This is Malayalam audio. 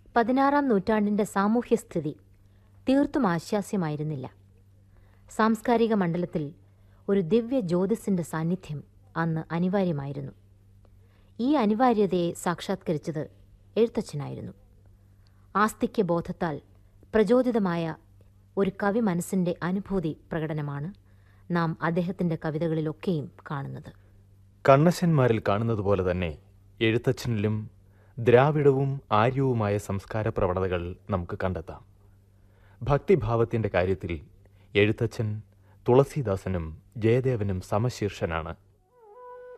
പതിനാറാം നൂറ്റാണ്ടിൻ്റെ സാമൂഹ്യസ്ഥിതി തീർത്തും ആശ്വാസ്യമായിരുന്നില്ല സാംസ്കാരിക മണ്ഡലത്തിൽ ഒരു ദിവ്യ ജ്യോതിസിൻ്റെ സാന്നിധ്യം അന്ന് അനിവാര്യമായിരുന്നു ഈ അനിവാര്യതയെ സാക്ഷാത്കരിച്ചത് എഴുത്തച്ഛനായിരുന്നു ആസ്തിക്യ ബോധത്താൽ പ്രചോദിതമായ ഒരു കവി മനസ്സിൻ്റെ അനുഭൂതി പ്രകടനമാണ് നാം അദ്ദേഹത്തിൻ്റെ കവിതകളിലൊക്കെയും കാണുന്നത് കണ്ണശന്മാരിൽ കാണുന്നത് പോലെ തന്നെ എഴുത്തച്ഛനിലും ദ്രാവിഡവും ആര്യവുമായ സംസ്കാര പ്രവണതകൾ നമുക്ക് കണ്ടെത്താം ഭക്തിഭാവത്തിൻ്റെ കാര്യത്തിൽ എഴുത്തച്ഛൻ തുളസീദാസനും ജയദേവനും സമശീർഷനാണ്